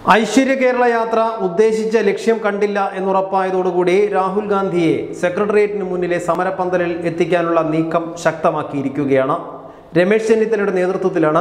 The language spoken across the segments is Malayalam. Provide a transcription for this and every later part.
ഐശ്വര്യ കേരള യാത്ര ഉദ്ദേശിച്ച ലക്ഷ്യം കണ്ടില്ല എന്നുറപ്പായതോടുകൂടി രാഹുൽ ഗാന്ധിയെ സെക്രട്ടേറിയറ്റിന് മുന്നിലെ സമരപന്തലിൽ എത്തിക്കാനുള്ള നീക്കം ശക്തമാക്കിയിരിക്കുകയാണ് രമേശ് ചെന്നിത്തലയുടെ നേതൃത്വത്തിലാണ്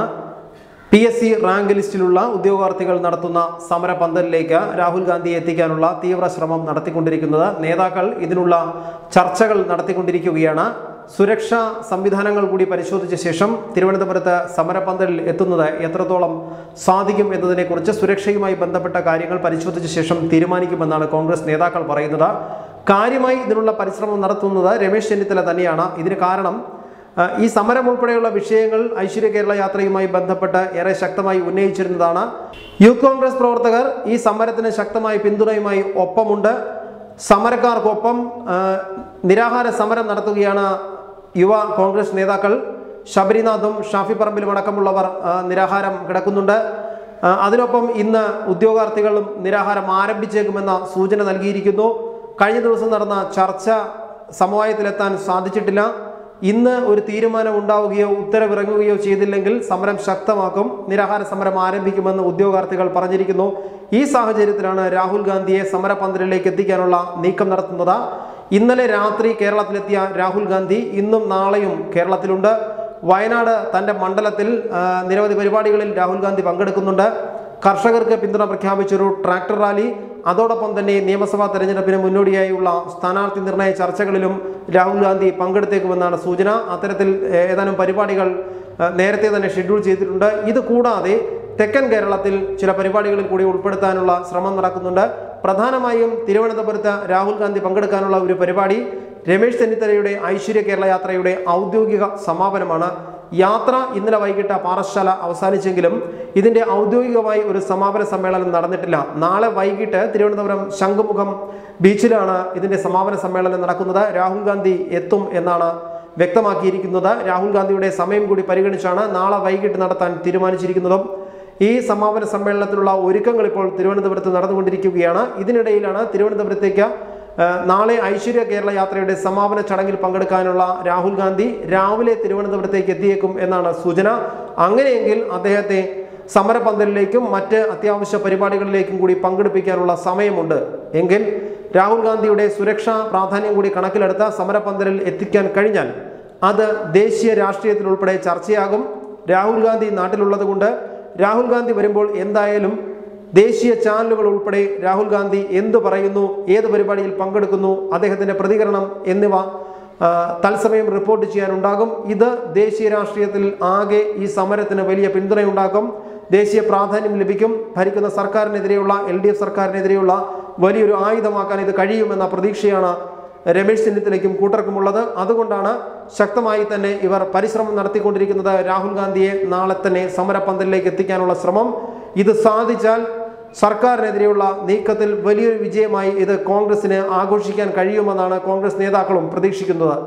പി എസ് സി റാങ്ക് ലിസ്റ്റിലുള്ള ഉദ്യോഗാർത്ഥികൾ നടത്തുന്ന സമരപന്തലിലേക്ക് രാഹുൽ ഗാന്ധിയെ എത്തിക്കാനുള്ള തീവ്ര ശ്രമം നടത്തിക്കൊണ്ടിരിക്കുന്നത് നേതാക്കൾ ഇതിനുള്ള ചർച്ചകൾ നടത്തിക്കൊണ്ടിരിക്കുകയാണ് സുരക്ഷാ സംവിധാനങ്ങൾ കൂടി പരിശോധിച്ച ശേഷം തിരുവനന്തപുരത്ത് സമരപന്തലിൽ എത്തുന്നത് എത്രത്തോളം സാധിക്കും എന്നതിനെക്കുറിച്ച് സുരക്ഷയുമായി ബന്ധപ്പെട്ട കാര്യങ്ങൾ പരിശോധിച്ച ശേഷം തീരുമാനിക്കുമെന്നാണ് കോൺഗ്രസ് നേതാക്കൾ പറയുന്നത് കാര്യമായി ഇതിനുള്ള പരിശ്രമം നടത്തുന്നത് രമേശ് ചെന്നിത്തല തന്നെയാണ് ഇതിന് കാരണം ആ, ഈ സമരം ഉൾപ്പെടെയുള്ള വിഷയങ്ങൾ ഐശ്വര്യ കേരള യാത്രയുമായി ബന്ധപ്പെട്ട് ഏറെ ശക്തമായി ഉന്നയിച്ചിരുന്നതാണ് യൂത്ത് കോൺഗ്രസ് പ്രവർത്തകർ ഈ സമരത്തിന് ശക്തമായ പിന്തുണയുമായി ഒപ്പമുണ്ട് സമരക്കാർക്കൊപ്പം ആ, നിരാഹാര സമരം നടത്തുകയാണ് യുവ കോൺഗ്രസ് നേതാക്കൾ ശബരിനാഥും ഷാഫി പറമ്പിലും അടക്കമുള്ളവർ ആ, നിരാഹാരം കിടക്കുന്നുണ്ട് ആ, അതിനൊപ്പം ഇന്ന് ഉദ്യോഗാർത്ഥികളും നിരാഹാരം ആരംഭിച്ചേക്കുമെന്ന സൂചന നൽകിയിരിക്കുന്നു കഴിഞ്ഞ ദിവസം നടന്ന ചർച്ച സമവായത്തിലെത്താൻ സാധിച്ചിട്ടില്ല ഇന്ന് ഒരു തീരുമാനം ഉണ്ടാവുകയോ ഉത്തരവിറങ്ങുകയോ ചെയ്തില്ലെങ്കിൽ സമരം ശക്തമാക്കും നിരാഹാര സമരം ആരംഭിക്കുമെന്ന് ഉദ്യോഗാർത്ഥികൾ പറഞ്ഞിരിക്കുന്നു ഈ സാഹചര്യത്തിലാണ് രാഹുൽ ഗാന്ധിയെ സമരപന്തലിലേക്ക് എത്തിക്കാനുള്ള നീക്കം നടത്തുന്നത് ഇന്നലെ രാത്രി കേരളത്തിലെത്തിയ രാഹുൽ ഗാന്ധി ഇന്നും നാളെയും കേരളത്തിലുണ്ട് വയനാട് തന്റെ മണ്ഡലത്തിൽ ആ, നിരവധി പരിപാടികളിൽ രാഹുൽ ഗാന്ധി പങ്കെടുക്കുന്നുണ്ട് കർഷകർക്ക് പിന്തുണ പ്രഖ്യാപിച്ചൊരു ട്രാക്ടർ റാലി അതോടൊപ്പം തന്നെ നിയമസഭാ തെരഞ്ഞെടുപ്പിന് മുന്നോടിയായുള്ള സ്ഥാനാർത്ഥി നിർണയ ചർച്ചകളിലും രാഹുൽ ഗാന്ധി പങ്കെടുത്തേക്കുമെന്നാണ് സൂചന അത്തരത്തിൽ ഏതാനും പരിപാടികൾ ആ, നേരത്തെ തന്നെ ഷെഡ്യൂൾ ചെയ്തിട്ടുണ്ട് ഇത് കൂടാതെ തെക്കൻ കേരളത്തിൽ ചില പരിപാടികളിൽ കൂടി ഉൾപ്പെടുത്താനുള്ള ശ്രമം നടക്കുന്നുണ്ട് പ്രധാനമായും തിരുവനന്തപുരത്ത് രാഹുൽ ഗാന്ധി പങ്കെടുക്കാനുള്ള ഒരു പരിപാടി രമേശ് ചെന്നിത്തലയുടെ ഐശ്വര്യ കേരള യാത്രയുടെ ഔദ്യോഗിക സമാപനമാണ് യാത്ര ഇന്നലെ വൈകിട്ട് പാറശാല അവസാനിച്ചെങ്കിലും ഇതിന്റെ ഔദ്യോഗികമായി ഒരു സമാപന സമ്മേളനം നടന്നിട്ടില്ല നാളെ വൈകിട്ട് തിരുവനന്തപുരം ശംഖുമുഖം ബീച്ചിലാണ് ഇതിന്റെ സമാപന സമ്മേളനം നടക്കുന്നത് രാഹുൽ ഗാന്ധി എത്തും എന്നാണ് വ്യക്തമാക്കിയിരിക്കുന്നത് രാഹുൽ ഗാന്ധിയുടെ സമയം കൂടി പരിഗണിച്ചാണ് നാളെ വൈകിട്ട് നടത്താൻ തീരുമാനിച്ചിരിക്കുന്നതും ഈ സമാപന സമ്മേളനത്തിലുള്ള ഒരുക്കങ്ങൾ ഇപ്പോൾ തിരുവനന്തപുരത്ത് നടന്നുകൊണ്ടിരിക്കുകയാണ് ഇതിനിടയിലാണ് തിരുവനന്തപുരത്തേക്ക് ആ, നാളെ ഐശ്വര്യ കേരള യാത്രയുടെ സമാപന ചടങ്ങിൽ പങ്കെടുക്കാനുള്ള രാഹുൽ ഗാന്ധി രാവിലെ തിരുവനന്തപുരത്തേക്ക് എത്തിയേക്കും എന്നാണ് സൂചന അങ്ങനെയെങ്കിൽ അദ്ദേഹത്തെ സമരപന്തലിലേക്കും മറ്റ് അത്യാവശ്യ പരിപാടികളിലേക്കും കൂടി പങ്കെടുപ്പിക്കാനുള്ള സമയമുണ്ട് എങ്കിൽ രാഹുൽ ഗാന്ധിയുടെ സുരക്ഷാ പ്രാധാന്യം കൂടി കണക്കിലെടുത്ത സമരപന്തലിൽ എത്തിക്കാൻ കഴിഞ്ഞാൽ അത് ദേശീയ രാഷ്ട്രീയത്തിൽ ഉൾപ്പെടെ ചർച്ചയാകും രാഹുൽ ഗാന്ധി നാട്ടിലുള്ളത് കൊണ്ട് രാഹുൽ ഗാന്ധി വരുമ്പോൾ എന്തായാലും ദേശീയ ചാനലുകൾ ഉൾപ്പെടെ രാഹുൽ ഗാന്ധി എന്തു പറയുന്നു ഏത് പരിപാടിയിൽ പങ്കെടുക്കുന്നു അദ്ദേഹത്തിന്റെ പ്രതികരണം എന്നിവ ആ, തത്സമയം റിപ്പോർട്ട് ചെയ്യാനുണ്ടാകും ഇത് ദേശീയ രാഷ്ട്രീയത്തിൽ ആകെ ഈ സമരത്തിന് വലിയ പിന്തുണയുണ്ടാക്കും ദേശീയ പ്രാധാന്യം ലഭിക്കും ഭരിക്കുന്ന സർക്കാരിനെതിരെയുള്ള എൽ ഡി എഫ് സർക്കാരിനെതിരെയുള്ള വലിയൊരു ആയുധമാക്കാൻ ഇത് കഴിയുമെന്ന പ്രതീക്ഷയാണ് രമേശ് ചെന്നിത്തലയ്ക്കും കൂട്ടർക്കുമുള്ളത് അതുകൊണ്ടാണ് ശക്തമായി തന്നെ ഇവർ പരിശ്രമം നടത്തിക്കൊണ്ടിരിക്കുന്നത് രാഹുൽ ഗാന്ധിയെ നാളെ തന്നെ സമരപന്തലിലേക്ക് എത്തിക്കാനുള്ള ശ്രമം ഇത് സാധിച്ചാൽ സർക്കാരിനെതിരെയുള്ള നീക്കത്തിൽ വലിയൊരു വിജയമായി ഇത് കോൺഗ്രസിന് ആഘോഷിക്കാൻ കഴിയുമെന്നാണ് കോൺഗ്രസ് നേതാക്കളും പ്രതീക്ഷിക്കുന്നത്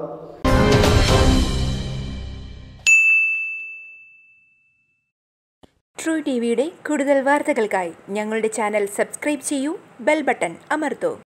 ട്രൂ ടി വിയുടെ കൂടുതൽ വാർത്തകൾക്കായി ഞങ്ങളുടെ ചാനൽ സബ്സ്ക്രൈബ് ചെയ്യൂ ബെൽ ബട്ടൺ അമർത്തൂ